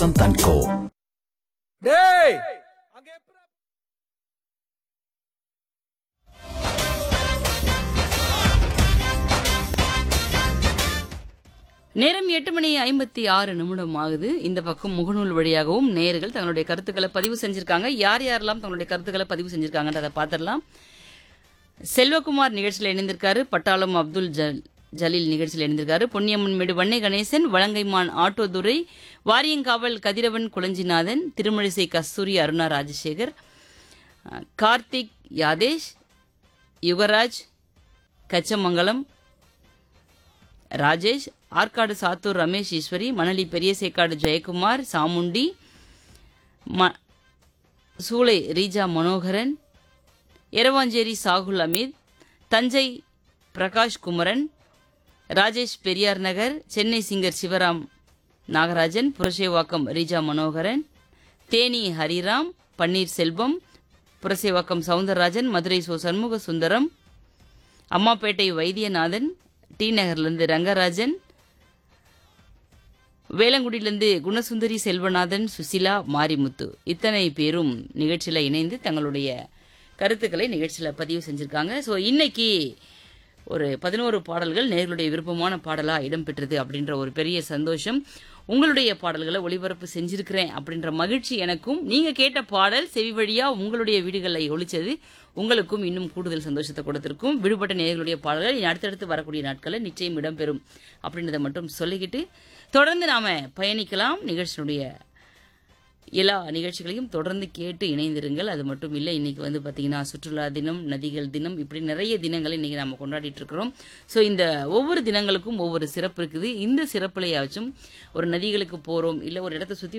and Co. டேய் நேரம் எட்டு மணி ஐம்பத்தி ஆறு நிமிடம் ஆகுது இந்த பக்கம் முகநூல் வழியாகவும் நேயர்கள் தங்களுடைய கருத்துக்களை பதிவு செஞ்சிருக்காங்க யார் யாரெல்லாம் தங்களுடைய கருத்துக்களை பதிவு செஞ்சிருக்காங்கன்றதை பார்த்துடலாம் செல்வகுமார் நிகழ்ச்சியில் இணைந்திருக்காரு பட்டாளம் அப்துல் ஜல் ஜலீல் நிகழ்ச்சியில் இணைந்திருக்காரு பொன்னியம்மன் மேடு வன்னை கணேசன் வலங்கைமான் ஆட்டோதுரை வாரியங்காவல் கதிரவன் குளஞ்சிநாதன் திருமழிசை கஸ்தூரி அருணா ராஜசேகர் அஹ், கார்த்திக் யாதேஷ் யுகராஜ் கச்சமங்கலம் ராஜேஷ் ஆற்காடு சாத்தூர் ரமேஷ் ஈஸ்வரி மணலி பெரியசேக்காடு ஜெயக்குமார் சாமுண்டி ம சூளை ரீஜா மனோகரன் எரவாஞ்சேரி சாகுல் அமீத் தஞ்சை பிரகாஷ் குமரன் ராஜேஷ் பெரியார் நகர் சென்னை சிங்கர் சிவராம் நாகராஜன் புரசேவாக்கம் ரீஜா மனோகரன் தேனி ஹரிராம் பன்னீர் செல்வம் புரசேவாக்கம் சவுந்தரராஜன் மதுரை சோ சண்முக சுந்தரம் அம்மாப்பேட்டை வைத்தியநாதன் டி நகர்லேருந்து ரங்கராஜன் வேளங்குடியிலிருந்து குணசுந்தரி செல்வநாதன் சுசிலா மாரிமுத்து இத்தனை பேரும் நிகழ்ச்சியில் இணைந்து தங்களுடைய கருத்துக்களை நிகழ்ச்சியில் பதிவு செஞ்சுருக்காங்க ஸோ இன்னைக்கு ஒரு பதினோரு பாடல்கள் நேர்களுடைய விருப்பமான பாடலாக இடம்பெற்றது அப்படின்ற ஒரு பெரிய சந்தோஷம் உங்களுடைய பாடல்களை ஒளிபரப்பு செஞ்சிருக்கிறேன் அப்படின்ற மகிழ்ச்சி எனக்கும் நீங்கள் கேட்ட பாடல் செவி வழியாக உங்களுடைய வீடுகளில் ஒழிச்சது உங்களுக்கும் இன்னும் கூடுதல் சந்தோஷத்தை கொடுத்திருக்கும் விடுபட்ட நேர்களுடைய பாடல்கள் இனி அடுத்தடுத்து வரக்கூடிய நாட்களில் நிச்சயம் இடம்பெறும் அப்படின்றத மட்டும் சொல்லிக்கிட்டு தொடர்ந்து நாம பயணிக்கலாம் நிகழ்ச்சியினுடைய எல்லா நிகழ்ச்சிகளையும் தொடர்ந்து கேட்டு இணைந்திருங்கள் அது மட்டும் இல்லை இன்னைக்கு வந்து பார்த்தீங்கன்னா சுற்றுலா தினம் நதிகள் தினம் இப்படி நிறைய தினங்களை இன்னைக்கு நம்ம கொண்டாடிட்டு இருக்கிறோம் ஸோ இந்த ஒவ்வொரு தினங்களுக்கும் ஒவ்வொரு சிறப்பு இருக்குது இந்த சிறப்புலையாச்சும் ஒரு நதிகளுக்கு போகிறோம் இல்லை ஒரு இடத்த சுற்றி